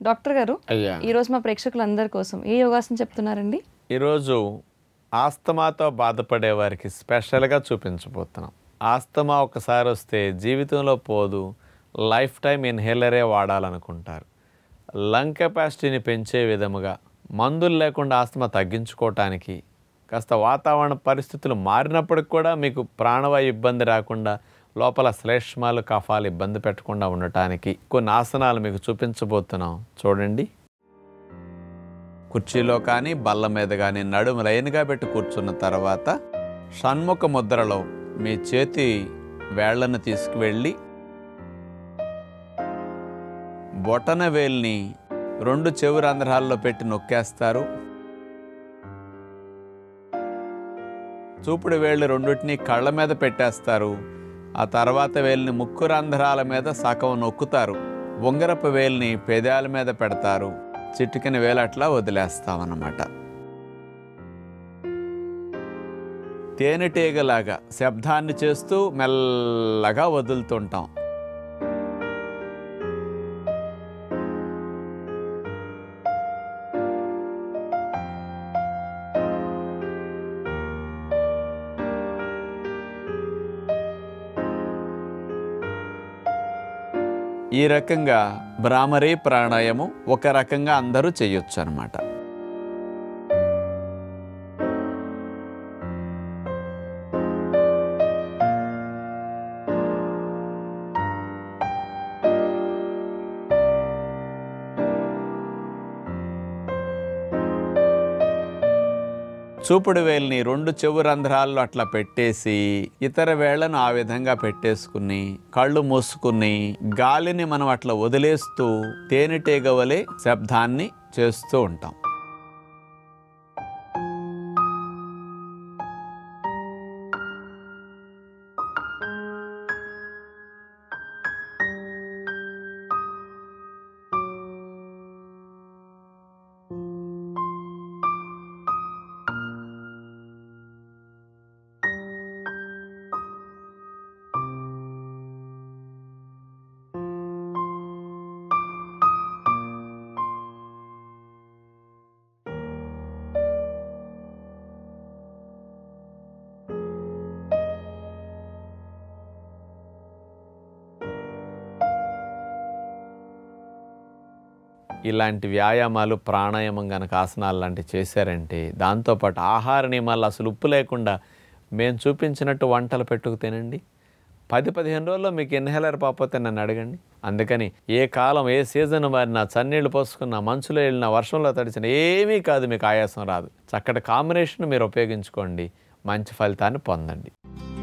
doctor గారు అయ్యా ఈ రోజు మా ప్రేక్షకులందరి కోసం ఏ యోగాసనం చెప్తున్నారండి ఈరోజు ఆస్తమాతో బాధపడే వారికి స్పెషల్గా చూపించబోతున్నాం ఆస్తమా ఒకసారి వస్తే జీవితంలో పోదు లైఫ్ టైం ఇన్హేలరే వాడాలనుకుంటారు లంగ్ కెపాసిటీని పెంచే విధముగా మందులు లేకుండా ఆస్తమా తగ్గించుకోవటానికి కాస్త వాతావరణ పరిస్థితులు మారినప్పటికి కూడా మీకు ప్రాణవాయు ఇబ్బంది రాకుండా లోపల శ్లేష్మాలు కఫాలు ఇబ్బంది పెట్టకుండా ఉండటానికి కొన్ని ఆసనాలు మీకు చూపించబోతున్నాం చూడండి కుర్చీలో కానీ బల్ల మీద కానీ నడుము లైన్గా పెట్టి కూర్చున్న తర్వాత షణ్ముఖ ముద్రలో మీ చేతి వేళ్లను తీసుకువెళ్ళి బొటన వేల్ని రెండు చెవు రంధ్రాల్లో పెట్టి నొక్కేస్తారు చూపుడు వేళ్ళు రెండింటిని కళ్ళ మీద పెట్టేస్తారు ఆ తర్వాత వేలిని ముక్కు రంధ్రాల మీద సగం నొక్కుతారు ఉంగరపు వేలిని పెదాల మీద పెడతారు చిటికిన వేలు అట్లా వదిలేస్తామన్నమాట తేనెటీగలాగా శబ్దాన్ని చేస్తూ మెల్లగా వదులుతుంటాం ఈ రకంగా భ్రామరీ ప్రాణాయామం ఒక రకంగా అందరూ చేయొచ్చు అనమాట చూపుడు వేలిని రెండు చెవు రంధ్రాల్లో అట్లా పెట్టేసి ఇతర వేళ్లను ఆ విధంగా పెట్టేసుకుని కళ్ళు మూసుకుని గాలిని మనం అట్లా వదిలేస్తూ తేనెటీగ వలె శబ్దాన్ని చేస్తూ ఉంటాం ఇలాంటి వ్యాయామాలు ప్రాణాయామం కనుక ఆసనాలు లాంటివి చేశారంటే దాంతోపాటు ఆహార నియమాలు అసలు ఉప్పు లేకుండా మేము చూపించినట్టు వంటలు పెట్టుకు తినండి పది పదిహేను రోజుల్లో మీకు ఇన్హేలర్ పాపోతే నన్ను అడగండి అందుకని ఏ కాలం ఏ సీజన్ మారినా చన్నీళ్ళు పోసుకున్నా మంచులో వెళ్ళినా వర్షంలో తడిచిన ఏమీ కాదు మీకు ఆయాసం రాదు చక్కటి కాంబినేషన్ మీరు ఉపయోగించుకోండి మంచి ఫలితాన్ని పొందండి